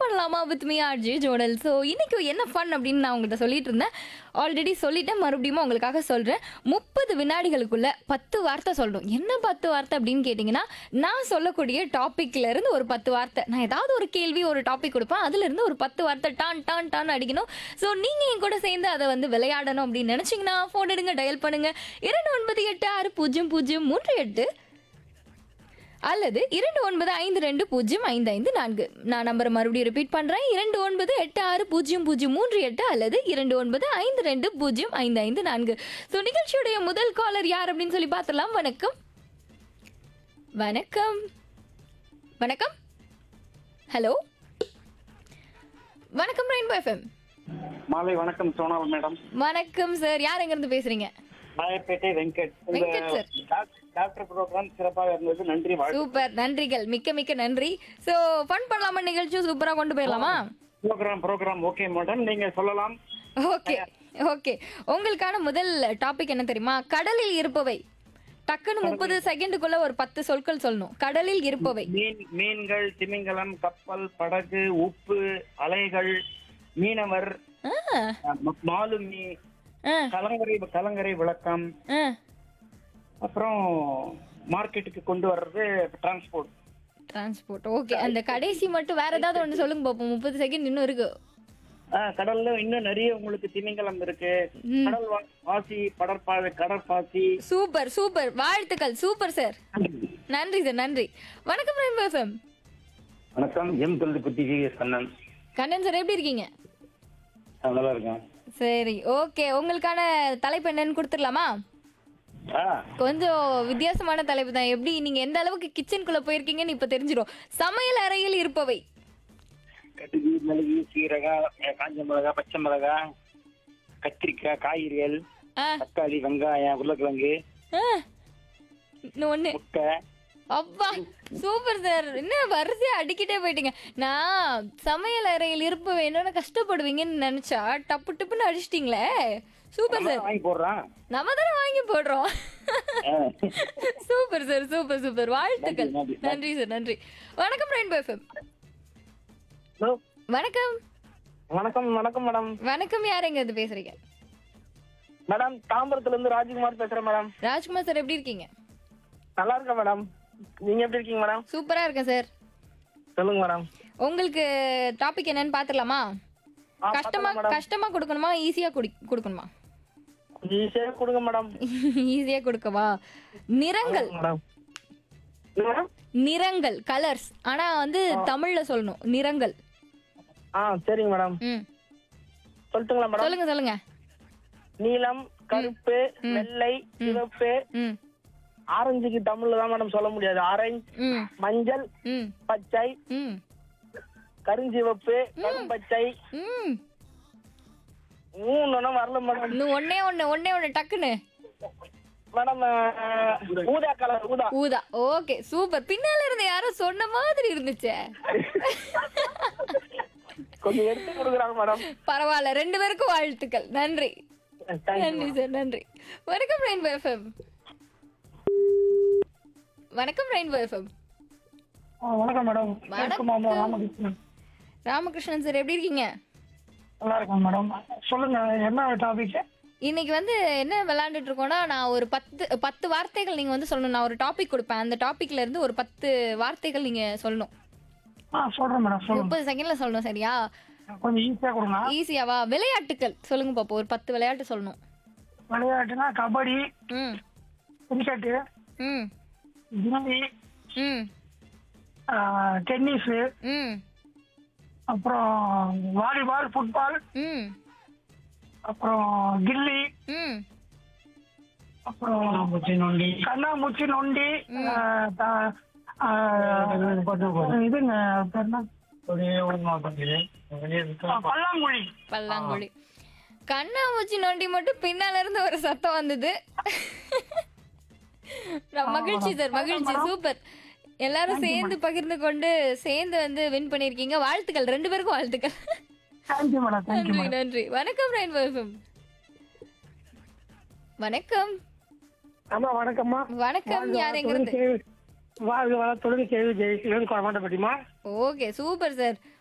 பண்ணலாமா with me RJ ஜோடல் so இன்னைக்கு என்ன ஃபன் அப்படின்னு நான் உங்கள்கிட்ட சொல்லிட்டு இருந்தேன் ஆல்ரெடி சொல்லிட்டேன் மறுபடியும் உங்களுக்காக சொல்கிறேன் முப்பது வினாடிகளுக்குள்ள பத்து வார்த்தை சொல்லணும் என்ன பத்து வார்த்தை அப்படின்னு கேட்டிங்கன்னா நான் சொல்லக்கூடிய டாப்பிக்ல இருந்து ஒரு பத்து வார்த்தை நான் ஏதாவது ஒரு கேள்வி ஒரு டாபிக் கொடுப்பேன் அதுல இருந்து ஒரு பத்து வார்த்தை டான் டான் டான் அடிக்கணும் ஸோ நீங்கள் என் கூட சேர்ந்து அதை வந்து விளையாடணும் அப்படின்னு நினச்சிங்கன்னா ஃபோன் எடுங்க டயல் பண்ணுங்க இரண்டு ஒன்பது எட்டு ஆறு பூஜ்ஜியம் பூஜ்ஜியம் மூன்று எட்டு அல்லது இரண்டு ஒன்பது ஐந்து ரெண்டு பூஜ்ஜியம் ஐந்து ஐந்து நான்கு நான் நம்பரை மறுபடியும் ரிப்பீட் பண்ணுறேன் இரண்டு ஒன்பது எட்டு ஆறு பூஜ்ஜியம் பூஜ்ஜியம் மூன்று எட்டு அல்லது இரண்டு ஒன்பது ஐந்து ரெண்டு பூஜ்ஜியம் ஐந்து ஐந்து நான்கு ஸோ நிகழ்ச்சியுடைய முதல் காலர் யார் அப்படின்னு சொல்லி பார்த்துலாம் வணக்கம் வணக்கம் வணக்கம் ஹலோ வணக்கம் ரெயின்போ எஃப்எம் மாலை வணக்கம் சோனால் மேடம் வணக்கம் சார் யார் எங்கேருந்து பேசுறீங்க ராயப்பேட்டை வெங்கட் உங்க வெங்கட் சார். டாக்- டாக்டர் ப்ரோக்ராம் சிறப்பாக இருந்தது நன்றி வாழ்த்து சூப்பர் நன்றிகள் மிக்க மிக்க நன்றி ஸோ ஃபன் பண்ணலாமா நிகழ்ச்சியும் சூப்பராக கொண்டு போயிடலாமா ப்ரோக்ராம் ப்ரோக்ராம் ஓகே மேடம் நீங்க சொல்லலாம் ஓகே ஓகே உங்களுக்கான முதல் டாபிக் என்ன தெரியுமா கடலில் இருப்பவை டக்குன்னு முப்பது செகண்டுக்குள்ள ஒரு பத்து சொற்கள் சொல்லணும் கடலில் இருப்பவை மீன் மீன்கள் திமிங்கலம் கப்பல் படகு உப்பு அலைகள் மீனவர் ஆ, ம- மாலுமி ஆ, கலங்கரை கலங்கரை விளக்கம் ஆ. அப்புறம் மார்க்கெட்டுக்கு கொண்டு வர்றது டிரான்ஸ்போர்ட் டிரான்ஸ்போர்ட் ஓகே அந்த கடைசி மட்டும் வேற ஏதாவது ஒன்று சொல்லுங்க பாப்போம் முப்பது செகண்ட் இன்னும் இருக்கு கடல்ல இன்னும் நிறைய உங்களுக்கு திமிங்கலம் இருக்கு கடல் வா- வாசி படற்பாசி கடற்பாசி சூப்பர் சூப்பர் வாழ்த்துக்கள் சூப்பர் சார் நன்றி சார் நன்றி வணக்கம் ரெயின்போ எஃப்எம் வணக்கம் எம் தொழில் குட்டி கண்ணன் கண்ணன் சார் எப்படி இருக்கீங்க நல்லா இருக்கேன் சரி ஓகே உங்களுக்கான தலைப்பு என்னன்னு கொடுத்துடலாமா ஆ கொஞ்சம் வித்தியாசமான தலைப்பு தான் எப்படி நீங்க எந்த அளவுக்கு கிச்சனுக்குள்ள போயிருக்கீங்கன்னு இப்ப தெரிஞ்சிடும் சமையல் அறையில் இருப்பவை கடுகு மிளகு சீரகம் அஹ், காஞ்ச மிளகா பச்சை மிளகா கத்திரிக்காய் காய்கறிகள் ஆ, தக்காளி வெங்காயம் உருளைக்கிழங்கு ஆ. இன்னும் ஒண்ணு முட்டை அப்பா சூப்பர் சார் என்ன வரிசையா அடிக்கிட்டே போயிட்டீங்க நான் சமையல் அறையில் இருப்பவை என்னென்ன கஷ்டப்படுவீங்கன்னு நினைச்சா டப்பு டப்புன்னு அடிச்சிட்டீங்களே சூப்பர் சார் வாங்கி போடுறான் நம்ம தானே வாங்கி போடுறோம் ஆ. சூப்பர் சார் சூப்பர் சூப்பர் வாழ்த்துக்கள் நன்றி, நன்றி. நன்றி சார் நன்றி வணக்கம் ரெயின்போ எஃப்எம் ஹலோ வணக்கம் வணக்கம் வணக்கம் மேடம் வணக்கம் யார் எங்க இருந்து பேசுறீங்க மேடம் தாம்பரத்துல இருந்து ராஜ்குமார் பேசுறேன் மேடம் ராஜ்குமார் சார் எப்படி இருக்கீங்க நல்லா இருக்கேன் மேடம் நீங்க எப்படி இருக்கீங்க மேடம் சூப்பரா இருக்கேன் சார் சொல்லுங்க மேடம் உங்களுக்கு டாபிக் என்னன்னு பாத்துடலாமா ஆ, கஷ்டமா பாத்துடலாம் மேடம். கஷ்டமா கொடுக்கணுமா ஈஸியா கொடுக்கணுமா கொஞ்சம் ஈஸியா கொடுங்க மேடம் ஈஸியா கொடுக்கவா நிறங்கள் மேடம் என்ன மேடம் நிறங்கள் கலர்ஸ் ஆனா வந்து தமிழ்ல சொல்லணும் நிறங்கள் ஆ சரிங்க மேடம் ம் சொல்லட்டுங்களா மேடம் சொல்லுங்க சொல்லுங்க நீலம் கருப்பு வெள்ளை சிவப்பு ம் ஆரஞ்சுக்கு தமிழ்ல தான் மேடம் சொல்ல முடியாது ஆரஞ்சு ம் மஞ்சள் ம் பச்சை ம் கருஞ்சிவப்பு கரும்பச்சை ம் மூணு வரல மேடம் இன்னும் ஒண்ணே ஒண்ணு ஒண்ணே ஒண்ணு டக்குன்னு மேடம் ஆ, ஊதா கலர் ஊதா ஊதா ஓகே சூப்பர் பின்னால இருந்து யாரோ சொன்ன மாதிரி இருந்துச்சே கொஞ்சம் எடுத்து கொடுக்குறாங்க மேடம் பரவாயில்ல ரெண்டு பேருக்கும் வாழ்த்துக்கள் நன்றி தேங்க்யூ நன்றி சார் நன்றி வணக்கம் ரெயின்போ எஃப்எம் வணக்கம் ரெயின்போ எஃப்எம் வணக்கம் மேடம் வணக்கம். மாமா ராமகிருஷ்ணன் ராமகிருஷ்ணன் சார் எப்படி இருக்கீங்க நல்லா இருக்கேன் மேடம் சொல்லுங்க என்ன டாபிக் இன்னைக்கு வந்து என்ன விளையாண்டுட்டு இருக்கோம்னா நான் ஒரு பத்து பத்து வார்த்தைகள் நீங்க வந்து சொல்லணும் நான் ஒரு டாபிக் கொடுப்பேன் அந்த டாபிக்ல இருந்து ஒரு பத்து வார்த்தைகள் நீங்க சொல்லணும் ஆ சொல்றேன் மேடம் சொல்லுங்க முப்பது செகண்ட்ல சொல்லணும் சரியா கொஞ்சம் ஈஸியா கொடுங்க ஈஸியாவா விளையாட்டுகள் சொல்லுங்க பாப்போம் ஒரு பத்து விளையாட்டு சொல்லணும் விளையாட்டுனா கபடி ம் கிரிக்கெட்டு ம் கில்லி ம் டென்னிஸ் ம் அப்புறம் வாலிபால் ஃபுட்பால் ம் அப்புறம் கில்லி ம் அப்புறம் கண்ணாமூச்சி நொண்டி ஆ, த- ஆ, இதுங்க பேர் என்ன? ஆ, பல்லாங்குழி பல்லாங்குழி கண்ணாமூச்சி நோண்டி மட்டும் பின்னால இருந்து ஒரு சத்தம் வந்தது ரொம்ப மகிழ்ச்சி சார் மகிழ்ச்சி சூப்பர் எல்லாரும் சேர்ந்து பகிர்ந்து கொண்டு சேர்ந்து வந்து வின் பண்ணிருக்கீங்க வாழ்த்துக்கள் ரெண்டு பேருக்கும் வாழ்த்துக்கள் தேங்க்யூ மேடம் தேங்க்யூ நன்றி நன்றி வணக்கம் ரெயின்போ எஃப்எம் வணக்கம் அம்மா வணக்கம்மா வணக்கம் யார் எங்க இருந்து வாழ்க வளத்துடன் கேள்வி ஜெயிக்கிறேன் குழந்தை பட்டிமா ஓகே சூப்பர் சார்